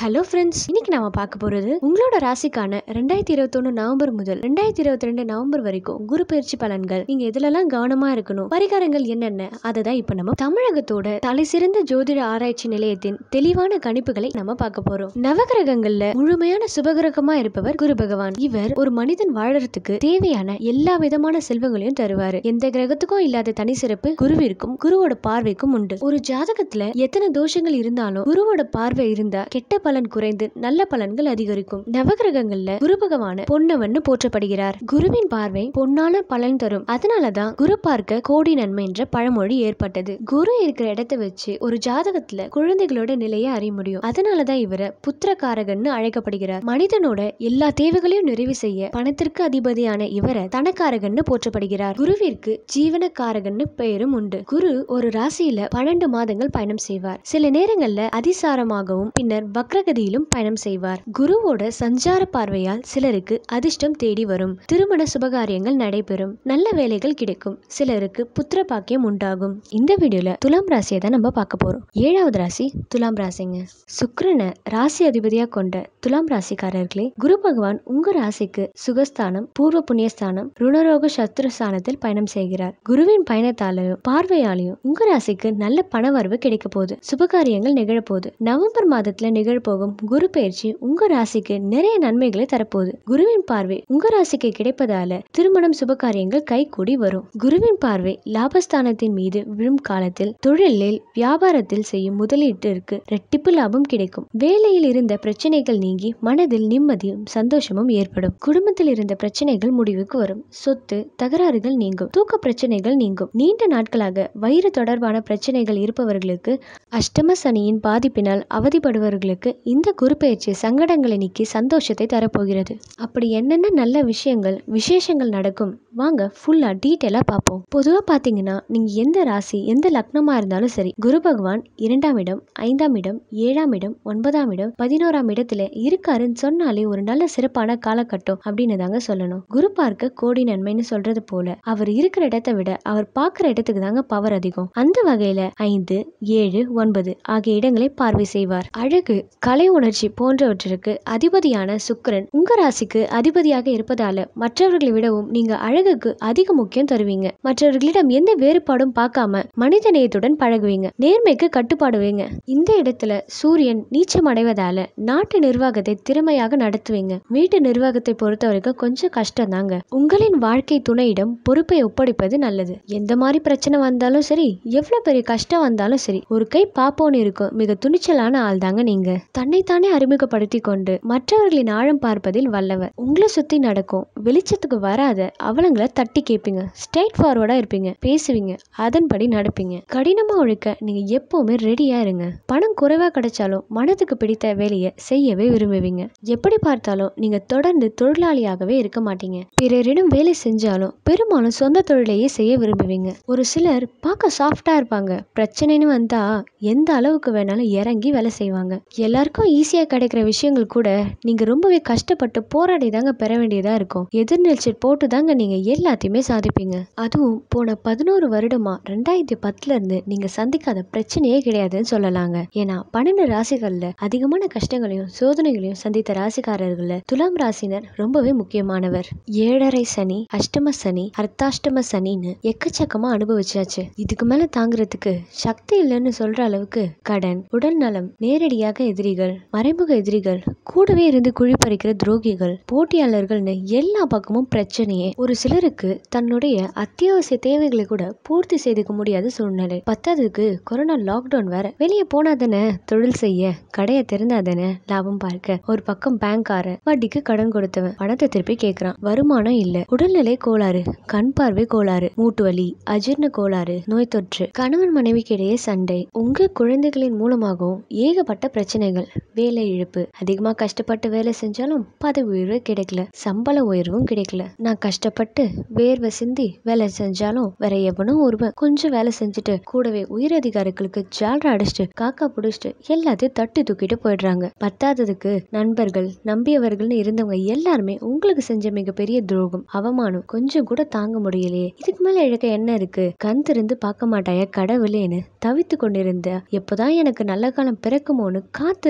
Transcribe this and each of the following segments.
hello friends இன்னைக்கு நாம பார்க்க போறது உங்களோட ராசிக்கான ரெண்டாயிரத்தி இருபத்தொன்னு நவம்பர் முதல் ரெண்டாயிரத்தி இருபத்தி ரெண்டு நவம்பர் வரைக்கும் குரு பயிற்சி பலன்கள் நீங்க எதுலலாம் கவனமா இருக்கணும் பரிகாரங்கள் என்னென்ன அதை தான் இப்போ நம்ம தமிழகத்தோட தலை சிறந்த ஜோதிட ஆராய்ச்சி நிலையத்தின் தெளிவான கணிப்புகளை நம்ம பார்க்க போறோம் நவகிரகங்கள்ல முழுமையான சுபகிரகமா இருப்பவர் குரு பகவான் இவர் ஒரு மனிதன் வாழறதுக்கு தேவையான எல்லா விதமான செல்வங்களையும் தருவாரு எந்த கிரகத்துக்கும் இல்லாத தனி சிறப்பு குருவிற்கும் குருவோட பார்வைக்கும் உண்டு ஒரு ஜாதகத்துல எத்தனை தோஷங்கள் இருந்தாலும் குருவோட பார்வை இருந்தா கெட்ட பலன் குறைந்து நல்ல பலன்கள் அதிகரிக்கும் நவகிரகங்கள்ல குரு பகவான பொன்னவன்னு போற்றப்படுகிறார் குருவின் பார்வை பொன்னான பலன் தரும் அதனாலதான் குரு பார்க்க கோடி நன்மை என்ற பழமொழி ஏற்பட்டது குரு இருக்கிற இடத்தை வச்சு ஒரு ஜாதகத்துல குழந்தைகளோட நிலையை அறிய முடியும் அதனாலதான் இவரை புத்திரகாரகன்னு அழைக்கப்படுகிறார் மனிதனோட எல்லா தேவைகளையும் நிறைவு செய்ய பணத்திற்கு அதிபதியான இவரை தனக்காரகன்னு போற்றப்படுகிறார் குருவிற்கு ஜீவனக்காரகன்னு பெயரும் உண்டு குரு ஒரு ராசியில பன்னெண்டு மாதங்கள் பயணம் செய்வார் சில நேரங்கள்ல அதிசாரமாகவும் பின்னர் வக்ரகதியிலும் பயணம் செய்வார் குருவோட சஞ்சார பார்வையால் சிலருக்கு அதிர்ஷ்டம் தேடி வரும் திருமண சுபகாரியங்கள் நடைபெறும் நல்ல வேலைகள் கிடைக்கும் சிலருக்கு புத்திர பாக்கியம் உண்டாகும் இந்த வீடியோல துலாம் ராசியை தான் நம்ம பார்க்க போறோம் ஏழாவது ராசி துலாம் ராசிங்க சுக்கிரனை ராசி அதிபதியா கொண்ட துலாம் ராசிக்காரர்களே குரு பகவான் உங்க ராசிக்கு சுகஸ்தானம் பூர்வ புண்ணியஸ்தானம் ருணரோக சத்ரு ஸ்தானத்தில் பயணம் செய்கிறார் குருவின் பயணத்தாலையும் பார்வையாலையும் உங்க ராசிக்கு நல்ல பணவரவு கிடைக்க போகுது சுபகாரியங்கள் நிகழப்போகுது நவம்பர் மாதத்துல நிகழப்போகும் குரு பயிற்சி உங்க ராசிக்கு நிறைய நன்மைகளை தரப்போகுது குருவின் பார்வை உங்க ராசிக்கு கிடைப்பதால திருமணம் சுபகாரியங்கள் கைகூடி வரும் குருவின் பார்வை லாபஸ்தானத்தின் மீது விழும் காலத்தில் தொழிலில் வியாபாரத்தில் செய்யும் முதலீட்டிற்கு ரெட்டிப்பு லாபம் கிடைக்கும் வேலையில் இருந்த பிரச்சனைகள் நீங்கி மனதில் நிம்மதியும் சந்தோஷமும் ஏற்படும் குடும்பத்தில் இருந்த பிரச்சனைகள் முடிவுக்கு வரும் சொத்து தகராறுகள் நீங்கும் தூக்க பிரச்சனைகள் நீங்கும் நீண்ட நாட்களாக வயிறு தொடர்பான பிரச்சனைகள் இருப்பவர்களுக்கு அஷ்டம சனியின் பாதிப்பினால் அவதிப்படுபவர்களுக்கு இந்த குரு பயிற்சி சங்கடங்களை நீக்கி சந்தோஷத்தை தரப்போகிறது அப்படி என்னென்ன நல்ல விஷயங்கள் விசேஷங்கள் நடக்கும் வாங்க ஃபுல்லா டீட்டெயிலா பார்ப்போம் பொதுவா பாத்தீங்கன்னா நீங்க எந்த ராசி எந்த லக்னமா இருந்தாலும் சரி குரு பகவான் இரண்டாம் இடம் ஐந்தாம் இடம் ஏழாம் இடம் ஒன்பதாம் இடம் பதினோராம் இடத்துல இருக்காருன்னு சொன்னாலே ஒரு நல்ல சிறப்பான காலகட்டம் அப்படின்னு தாங்க சொல்லணும் குரு பார்க்க கோடி நன்மைன்னு சொல்றது போல அவர் இருக்கிற இடத்தை விட அவர் பார்க்குற இடத்துக்கு தாங்க பவர் அதிகம் அந்த வகையில ஐந்து ஏழு ஒன்பது ஆகிய இடங்களை பார்வை செய்வார் அழகு கலை உணர்ச்சி போன்றவற்றிற்கு அதிபதியான சுக்கிரன் உங்க ராசிக்கு அதிபதியாக இருப்பதால மற்றவர்களை விடவும் நீங்க அழகுக்கு அதிக முக்கியம் தருவீங்க மற்றவர்களிடம் எந்த வேறுபாடும் பார்க்காம மனித நேயத்துடன் பழகுவீங்க நேர்மைக்கு கட்டுப்பாடுவீங்க இந்த இடத்துல சூரியன் நீச்சம் அடைவதால நாட்டு நிர்வாகத்தை திறமையாக நடத்துவீங்க வீட்டு நிர்வாகத்தை பொறுத்த வரைக்கும் கொஞ்சம் கஷ்டம் தாங்க உங்களின் வாழ்க்கை துணையிடம் பொறுப்பை ஒப்படைப்பது நல்லது எந்த மாதிரி பிரச்சனை வந்தாலும் சரி எவ்வளவு பெரிய கஷ்டம் வந்தாலும் சரி ஒரு கை பாப்போன்னு இருக்கும் மிக துணிச்சலான ஆள் தாங்க நீங்க தன்னைத்தானே அறிமுகப்படுத்தி கொண்டு மற்றவர்களின் ஆழம் பார்ப்பதில் வல்லவர் உங்களை சுத்தி நடக்கும் வெளிச்சத்துக்கு வராத அவலங்களை தட்டி கேட்பீங்க ஸ்ட்ரைட் ஃபார்வர்டா இருப்பீங்க பேசுவீங்க அதன்படி நடப்பீங்க கடினமா உழைக்க நீங்க எப்பவுமே ரெடியா இருங்க பணம் குறைவா கிடைச்சாலும் மனதுக்கு பிடித்த வேலையை செய்யவே விரும்புவீங்க எப்படி பார்த்தாலும் நீங்க தொடர்ந்து தொழிலாளியாகவே இருக்க மாட்டீங்க பிறரிடம் வேலை செஞ்சாலும் பெரும்பாலும் சொந்த தொழிலையே செய்ய விரும்புவீங்க ஒரு சிலர் பார்க்க சாஃப்டா இருப்பாங்க பிரச்சனைன்னு வந்தா எந்த அளவுக்கு வேணாலும் இறங்கி வேலை செய்வாங்க எல்லாருக்கும் ஈஸியா கிடைக்கிற விஷயங்கள் கூட நீங்க ரொம்பவே கஷ்டப்பட்டு போராடி தாங்க பெற வேண்டியதா இருக்கும் எதிர்நீச்சல் போட்டு தாங்க நீங்க எல்லாத்தையுமே சாதிப்பீங்க அதுவும் போன பதினோரு வருடமா ரெண்டாயிரத்தி பத்துல இருந்து நீங்க சந்திக்காத பிரச்சனையே கிடையாதுன்னு சொல்லலாங்க ஏன்னா பன்னெண்டு ராசிகள்ல அதிகமான கஷ்டங்களையும் சோதனைகளையும் சந்தித்த ராசிக்காரர்கள்ல துலாம் ராசினர் ரொம்பவே முக்கியமானவர் ஏழரை சனி அஷ்டம சனி அர்த்தாஷ்டம சனின்னு எக்கச்சக்கமா அனுபவிச்சாச்சு இதுக்கு மேல தாங்குறதுக்கு சக்தி இல்லைன்னு சொல்ற அளவுக்கு கடன் உடல் நலம் நேரடியாக எதிரிகள் மறைமுக எதிரிகள் கூடவே இருந்து குழி பறிக்கிற துரோகிகள் போட்டியாளர்கள்னு எல்லா பக்கமும் பிரச்சனையே ஒரு சிலருக்கு தன்னுடைய அத்தியாவசிய தேவைகளை கூட பூர்த்தி செய்துக்க முடியாத சூழ்நிலை பத்தாததுக்கு கொரோனா லாக்டவுன் வேற வெளியே போனா தானே தொழில் செய்ய கடையை திறந்தா தானே லாபம் பார்க்க ஒரு பக்கம் பேங்க்கார வட்டிக்கு கடன் கொடுத்தவன் பணத்தை திருப்பி கேட்கறான் வருமானம் இல்ல உடல்நிலை கோளாறு கண் பார்வை கோளாறு மூட்டு வலி அஜீர்ண கோளாறு நோய் தொற்று கணவன் மனைவிக்கு இடையே சண்டை உங்க குழந்தைகளின் மூலமாகவும் ஏகப்பட்ட பிரச்சனைகள் வேலை இழப்பு அதிகமா கஷ்டப்பட்டு வேலை செஞ்சாலும் பதவி உயர்வு கிடைக்கல சம்பள உயர்வும் கிடைக்கல நான் கஷ்டப்பட்டு வேர்வை சிந்தி வேலை செஞ்சாலும் வேற எவனும் ஒருவன் கொஞ்சம் வேலை செஞ்சுட்டு கூடவே உயரதிகாரிகளுக்கு ஜால்ரா அடிச்சுட்டு காக்கா புடிச்சிட்டு எல்லாத்தையும் தட்டி தூக்கிட்டு போயிடுறாங்க பத்தாததுக்கு நண்பர்கள் நம்பியவர்கள்னு இருந்தவங்க எல்லாருமே உங்களுக்கு செஞ்ச மிகப்பெரிய துரோகம் அவமானம் கொஞ்சம் கூட தாங்க முடியலையே இதுக்கு மேல இழக்க என்ன இருக்கு கண் திறந்து பார்க்க மாட்டாயா கடவுளேன்னு தவித்து கொண்டிருந்த எப்போதான் எனக்கு நல்ல காலம் பிறக்குமோன்னு காத்திருந்த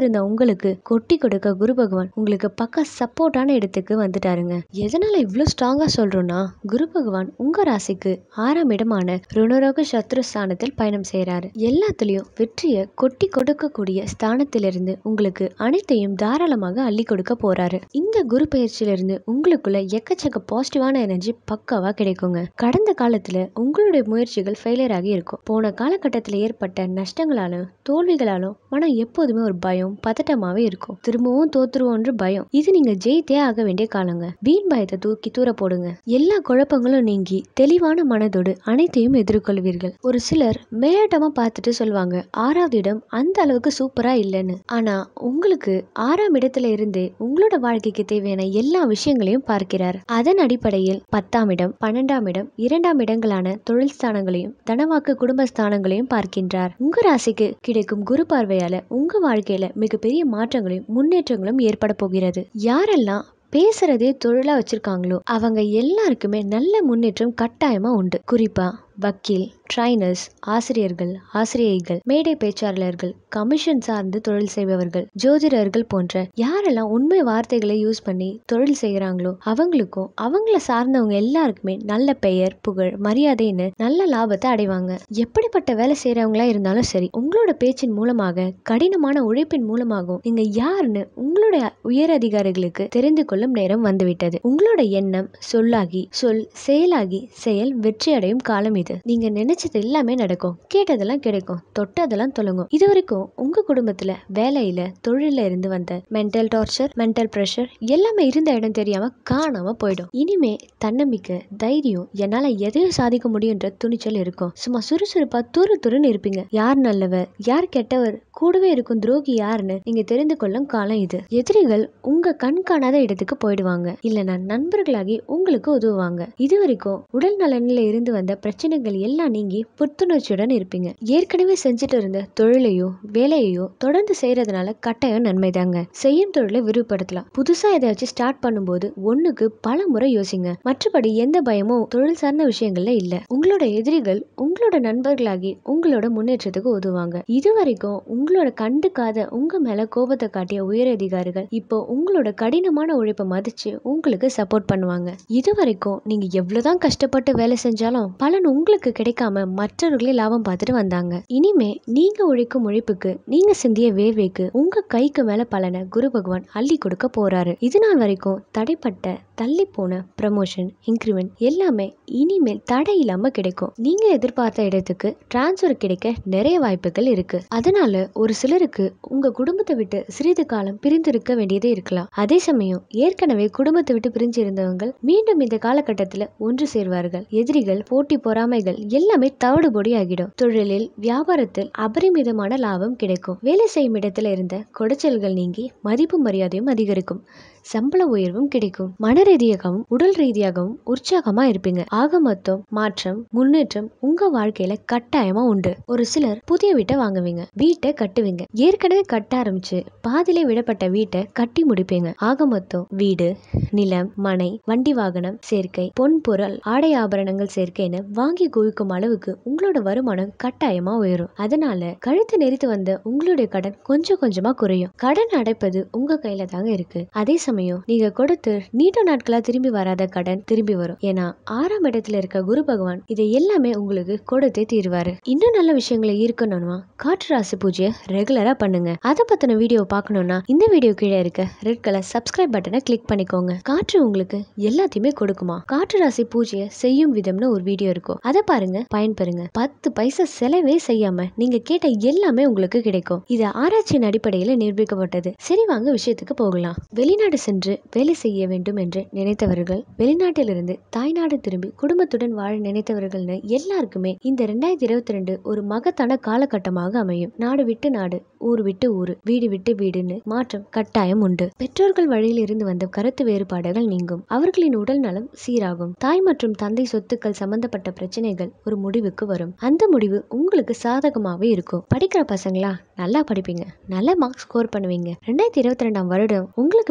இருந்த உங்களுக்கு கொட்டி கொடுக்க குரு பகவான் உங்களுக்கு பக்க சப்போர்ட்டான இடத்துக்கு வந்துட்டாருங்க எதனால இவ்வளோ ஸ்ட்ராங்கா சொல்றோம்னா குரு பகவான் உங்க ராசிக்கு ஆறாம் இடமான ருணரோக சத்ரு ஸ்தானத்தில் பயணம் செய்கிறாரு எல்லாத்துலயும் வெற்றியை கொட்டி கொடுக்கக்கூடிய ஸ்தானத்திலிருந்து உங்களுக்கு அனைத்தையும் தாராளமாக அள்ளி கொடுக்க போறாரு இந்த குரு பயிற்சியிலிருந்து உங்களுக்குள்ள எக்கச்சக்க பாசிட்டிவான எனர்ஜி பக்காவா கிடைக்குங்க கடந்த காலத்துல உங்களுடைய முயற்சிகள் ஃபெயிலியர் ஆகி இருக்கும் போன காலகட்டத்தில் ஏற்பட்ட நஷ்டங்களாலும் தோல்விகளாலும் மனம் எப்போதுமே ஒரு பயம் பதட்டமாவே இருக்கும் திரும்பவும் தோத்துருவோன்ற பயம் இது நீங்க ஜெயித்தே ஆக வேண்டிய காலங்க வீண் பயத்தை தூக்கி தூர போடுங்க எல்லா குழப்பங்களும் நீங்கி தெளிவான மனதோடு அனைத்தையும் எதிர்கொள்வீர்கள் ஒரு சிலர் மேலோட்டமா பார்த்துட்டு சொல்லுவாங்க ஆறாவது இடம் அந்த அளவுக்கு சூப்பரா இல்லைன்னு ஆனா உங்களுக்கு ஆறாம் இடத்துல இருந்து உங்களோட வாழ்க்கைக்கு தேவையான எல்லா விஷயங்களையும் பார்க்கிறார் அதன் அடிப்படையில் பத்தாம் இடம் பன்னெண்டாம் இடம் இரண்டாம் இடங்களான தொழில் ஸ்தானங்களையும் தனவாக்கு குடும்ப ஸ்தானங்களையும் பார்க்கின்றார் உங்க ராசிக்கு கிடைக்கும் குரு பார்வையால உங்க வாழ்க்கையில மிகப்பெரிய மாற்றங்களையும் முன்னேற்றங்களும் ஏற்பட போகிறது யாரெல்லாம் பேசுறதே தொழிலா வச்சிருக்காங்களோ அவங்க எல்லாருக்குமே நல்ல முன்னேற்றம் கட்டாயமா உண்டு குறிப்பா வக்கீல் ட்ரைனர்ஸ் ஆசிரியர்கள் ஆசிரியைகள் மேடை பேச்சாளர்கள் கமிஷன் சார்ந்து தொழில் செய்பவர்கள் ஜோதிடர்கள் போன்ற யாரெல்லாம் உண்மை வார்த்தைகளை யூஸ் பண்ணி தொழில் செய்கிறாங்களோ அவங்களுக்கும் அவங்கள சார்ந்தவங்க எல்லாருக்குமே நல்ல பெயர் புகழ் மரியாதைன்னு நல்ல லாபத்தை அடைவாங்க எப்படிப்பட்ட வேலை செய்கிறவங்களா இருந்தாலும் சரி உங்களோட பேச்சின் மூலமாக கடினமான உழைப்பின் மூலமாகவும் நீங்க யாருன்னு உங்களுடைய உயர் அதிகாரிகளுக்கு தெரிந்து கொள்ளும் நேரம் வந்துவிட்டது உங்களோட எண்ணம் சொல்லாகி சொல் செயலாகி செயல் வெற்றி அடையும் காலம் இது நீங்க நினைச்சது எல்லாமே நடக்கும் கேட்டதெல்லாம் கிடைக்கும் தொட்டதெல்லாம் தொலங்கும் இது வரைக்கும் உங்க குடும்பத்துல வேலையில தொழில இருந்து வந்த மென்டல் டார்ச்சர் மென்டல் ப்ரெஷர் எல்லாமே இருந்த இடம் தெரியாம காணாம போயிடும் இனிமே தன்னம்பிக்கை தைரியம் என்னால எதையும் சாதிக்க முடியுன்ற துணிச்சல் இருக்கும் சும்மா சுறுசுறுப்பா துரு துருன்னு இருப்பீங்க யார் நல்லவர் யார் கெட்டவர் கூடவே இருக்கும் துரோகி யாருன்னு நீங்க தெரிந்து கொள்ளும் காலம் இது எதிரிகள் உங்க கண் காணாத இடத்துக்கு போயிடுவாங்க இல்லைன்னா நண்பர்களாகி உங்களுக்கு உதவுவாங்க இது வரைக்கும் உடல் நலனில் இருந்து வந்த பிரச்சனைகள் எல்லாம் நீங்கி புத்துணர்ச்சியுடன் இருப்பீங்க ஏற்கனவே செஞ்சுட்டு இருந்த தொழிலையோ வேலையையோ தொடர்ந்து செய்யறதுனால கட்டாயம் நன்மைதாங்க செய்யும் தொழிலை விரிவுபடுத்தலாம் புதுசா ஏதாச்சும் ஸ்டார்ட் பண்ணும்போது ஒண்ணுக்கு பல முறை யோசிங்க மற்றபடி எந்த பயமும் தொழில் சார்ந்த விஷயங்கள்ல இல்ல உங்களோட எதிரிகள் உங்களோட நண்பர்களாகி உங்களோட முன்னேற்றத்துக்கு உதவுவாங்க இது வரைக்கும் உங்களோட கண்டுக்காத உங்க மேல கோபத்தை காட்டிய உயர் அதிகாரிகள் இப்போ உங்களோட கடினமான உழைப்பை மதிச்சு உங்களுக்கு சப்போர்ட் பண்ணுவாங்க இது வரைக்கும் நீங்க எவ்வளவுதான் கஷ்டப்பட்டு வேலை செஞ்சாலும் பலன் உங்களுக்கு கிடைக்காம மற்றவர்களே லாபம் பார்த்துட்டு வந்தாங்க இனிமே நீங்க உழைக்கும் உழைப்புக்கு நீங்க சிந்திய வேர்வைக்கு உங்க கைக்கு மேல பலனை குரு பகவான் அள்ளி கொடுக்க போறாரு இது நாள் வரைக்கும் தடைப்பட்ட தள்ளி போன ப்ரமோஷன் இன்க்ரிமெண்ட் எல்லாமே இனிமேல் தடை இல்லாம கிடைக்கும் நீங்க எதிர்பார்த்த இடத்துக்கு டிரான்ஸ்ஃபர் கிடைக்க நிறைய வாய்ப்புகள் இருக்கு அதனால ஒரு சிலருக்கு உங்க குடும்பத்தை விட்டு சிறிது காலம் பிரிந்திருக்க வேண்டியதே இருக்கலாம் அதே சமயம் ஏற்கனவே குடும்பத்தை விட்டு பிரிஞ்சு இருந்தவங்க மீண்டும் இந்த காலகட்டத்துல ஒன்று சேர்வார்கள் எதிரிகள் போட்டி பொறாமைகள் எல்லாமே தவிடுபொடி ஆகிடும் தொழிலில் வியாபாரத்தில் அபரிமிதமான லாபம் கிடைக்கும் வேலை செய்யும் இடத்துல இருந்த குடைச்சல்கள் நீங்கி மதிப்பு மரியாதையும் அதிகரிக்கும் சம்பள உயர்வும் கிடைக்கும் மன ரீதியாகவும் உடல் ரீதியாகவும் உற்சாகமா இருப்பீங்க ஆக மொத்தம் மாற்றம் முன்னேற்றம் உங்க வாழ்க்கையில கட்டாயமா உண்டு ஒரு சிலர் புதிய வீட்டை வாங்குவீங்க வீட்டை கட்டுவீங்க ஏற்கனவே கட்ட ஆரம்பிச்சு பாதியிலே விடப்பட்ட வீட்டை கட்டி முடிப்பீங்க ஆக மொத்தம் வீடு நிலம் மனை வண்டி வாகனம் சேர்க்கை பொன் பொருள் ஆடை ஆபரணங்கள் சேர்க்கைன்னு வாங்கி குவிக்கும் அளவுக்கு உங்களோட வருமானம் கட்டாயமா உயரும் அதனால கழுத்து நெறித்து வந்த உங்களுடைய கடன் கொஞ்சம் கொஞ்சமா குறையும் கடன் அடைப்பது உங்க கையில தாங்க இருக்கு அதே சமயம் நீங்க கொடுத்து நீண்ட நாட்களா திரும்பி வராத கடன் திரும்பி வரும் ஏன்னா ஆறாம் இடத்துல இருக்க குரு பகவான் இதை எல்லாமே உங்களுக்கு கொடுத்தே தீருவாரு இன்னும் நல்ல விஷயங்களை ஈர்க்கணும்னா காற்று ராசி பூஜையை ரெகுலரா பண்ணுங்க அதை பத்தின வீடியோ பார்க்கணும்னா இந்த வீடியோ கீழே இருக்க ரெட் கலர் சப்ஸ்கிரைப் பட்டனை கிளிக் பண்ணிக்கோங்க காற்று உங்களுக்கு எல்லாத்தையுமே கொடுக்குமா காற்று ராசி பூஜையை செய்யும் விதம்னு ஒரு வீடியோ இருக்கும் அதை பாருங்க பயன்பெறுங்க பத்து பைசா செலவே செய்யாம நீங்க கேட்ட எல்லாமே உங்களுக்கு கிடைக்கும் இது ஆராய்ச்சியின் அடிப்படையில் நிரூபிக்கப்பட்டது சரி வாங்க விஷயத்துக்கு போகலாம் வெளிநாடு சென்று வேலை செய்ய வேண்டும் என்று நினைத்தவர்கள் வெளிநாட்டிலிருந்து தாய்நாடு திரும்பி குடும்பத்துடன் வாழ நினைத்தவர்கள்னு எல்லாருக்குமே இந்த ரெண்டாயிரத்தி இருபத்தி ரெண்டு ஒரு மகத்தான காலகட்டமாக அமையும் நாடு விட்டு நாடு ஊர் விட்டு ஊர் வீடு விட்டு வீடுன்னு மாற்றம் கட்டாயம் உண்டு பெற்றோர்கள் வழியில் இருந்து வந்த கருத்து வேறுபாடுகள் நீங்கும் அவர்களின் உடல் நலம் சீராகும் தாய் மற்றும் தந்தை சொத்துக்கள் சம்பந்தப்பட்ட பிரச்சனைகள் ஒரு முடிவுக்கு வரும் அந்த முடிவு உங்களுக்கு சாதகமாகவே இருக்கும் படிக்கிற பசங்களா நல்லா படிப்பீங்க நல்ல மார்க் ஸ்கோர் பண்ணுவீங்க ரெண்டாயிரத்தி இருபத்தி ரெண்டாம் வருடம் உங்களுக்கு பிடிச்ச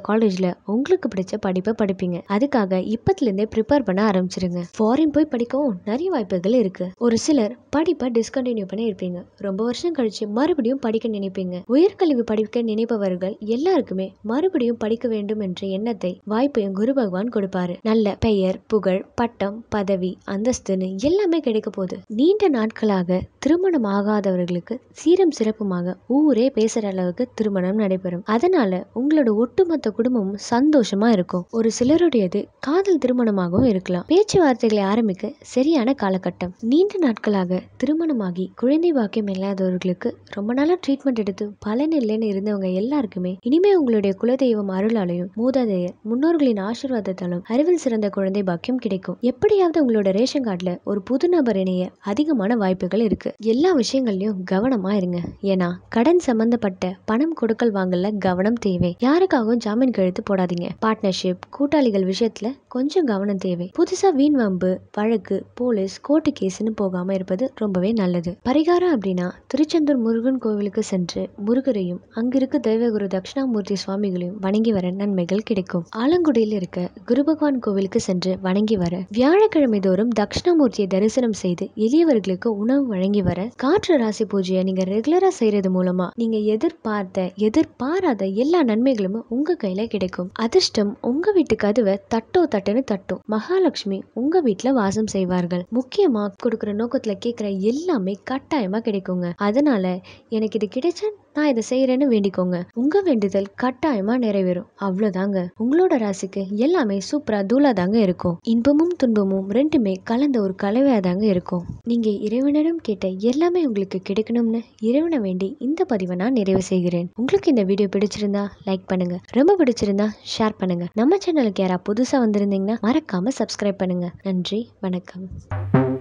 காலேஜ்ல உங்களுக்கு பிடிச்ச படிப்பை படிப்பீங்க அதுக்காக இப்பத்துல இருந்தே ப்ரிப்பேர் பண்ண ஆரம்பிச்சிருங்க ஃபாரின் போய் படிக்கவும் நிறைய வாய்ப்புகள் இருக்கு ஒரு சிலர் படிப்பை டிஸ்கண்டினியூ பண்ணி இருப்பீங்க ரொம்ப வருஷம் கழிச்சு மறுபடியும் படிக்க நினைப்பீங்க உயர்கல்வி படிக்க நினைப்பவர்கள் எல்லாருக்குமே மறுபடியும் படிக்க வேண்டும் என்ற எண்ணத்தை வாய்ப்பையும் குரு பகவான் கொடுப்பாரு நல்ல பெயர் புகழ் பட்டம் பதவி அந்தஸ்துன்னு எல்லாமே கிடைக்க போகுது நீண்ட நாட்களாக திருமணம் ஆகாதவர்களுக்கு சீரம் சிறப்புமாக ஊரே பேசுற அளவுக்கு திருமணம் நடைபெறும் அதனால உங்களோட ஒட்டுமொத்த குடும்பமும் சந்தோஷமா இருக்கும் ஒரு சிலருடையது காதல் திருமணமாகவும் இருக்கலாம் பேச்சுவார்த்தைகளை ஆரம்பிக்க சரியான காலகட்டம் நீண்ட நாட்களாக திருமணமாகி குழந்தை பாக்கியம் இல்லாதவர்களுக்கு ரொம்ப நாளா ட்ரீட்மெண்ட் எடுத்து பலன் இல்லைன்னு இருந்தவங்க எல்லாருக்குமே இனிமே உங்களுடைய குலதெய்வம் அருளாலையும் மூதாதையர் முன்னோர்களின் ஆசீர்வாதத்தாலும் அறிவில் சிறந்த குழந்தை பாக்கியம் கிடைக்கும் எப்படியாவது உங்களோட ரேஷன் கார்டுல ஒரு புது நபர் இணைய அதிகமான வாய்ப்புகள் இருக்கு எல்லா விஷயங்கள்லயும் கவனமா இருங்க ஏன்னா கடன் சம்பந்தப்பட்ட பணம் கொடுக்கல் வாங்கல கவனம் தேவை யாருக்காகவும் ஜாமீன் கழுத்து போடாதீங்க பார்ட்னர்ஷிப் கூட்டாளிகள் விஷயத்துல கொஞ்சம் கவனம் தேவை புதுசா வீண் வம்பு வழக்கு போலீஸ் கோர்ட்டு கேஸ்னு போகாம இருப்பது ரொம்பவே நல்லது பரிகாரம் அப்படின்னா திருச்செந்தூர் முருகன் கோவிலுக்கு சென்று முருகரையும் அங்கிருக்க தெய்வகுரு தட்சிணாமூர்த்தி சுவாமிகளையும் வணங்கி வர நன்மைகள் கிடைக்கும் ஆலங்குடியில் இருக்க குரு பகவான் கோவிலுக்கு சென்று வணங்கி வர வியாழக்கிழமை தோறும் தட்சிணாமூர்த்தியை தரிசனம் செய்து எளியவர்களுக்கு உணவு வழங்கி வர காற்று ராசி பூஜையை நீங்க ரெகுலரா செய்யறது மூலமா நீங்க எதிர்பார்த்த எதிர்பாராத எல்லா நன்மைகளும் உங்க கையில கிடைக்கும் அதிர்ஷ்டம் உங்க வீட்டு கதவை தட்டோ தட்டுன்னு தட்டும் மகாலட்சுமி உங்க வீட்டுல வாசம் செய்வார்கள் முக்கியமா கொடுக்குற நோக்கத்துல கேட்குற எல்லாமே கட்டாயமா கிடைக்குங்க அதனால எனக்கு இது கிடைச்சா நான் இதை செய்யறேன்னு வேண்டிக்கோங்க உங்க வேண்டுதல் கட்டாயமா நிறைவேறும் அவ்வளவுதாங்க உங்களோட ராசிக்கு எல்லாமே சூப்பரா தூளா தாங்க இருக்கும் இன்பமும் துன்பமும் ரெண்டுமே கலந்த ஒரு கலவையா தாங்க இருக்கும் நீங்க இறைவனிடம் கேட்ட எல்லாமே உங்களுக்கு கிடைக்கணும்னு இறைவனை வேண்டி இந்த பதிவை நான் நிறைவு செய்கிறேன் உங்களுக்கு இந்த வீடியோ பிடிச்சிருந்தா லைக் பண்ணுங்க ரொம்ப பிடிச்சிருந்தா ஷேர் பண்ணுங்க நம்ம சேனலுக்கு யாரா புதுசா வந்திருந்தீங்கன்னா மறக்காம சப்ஸ்கிரைப் பண்ணுங்க நன்றி வணக்கம்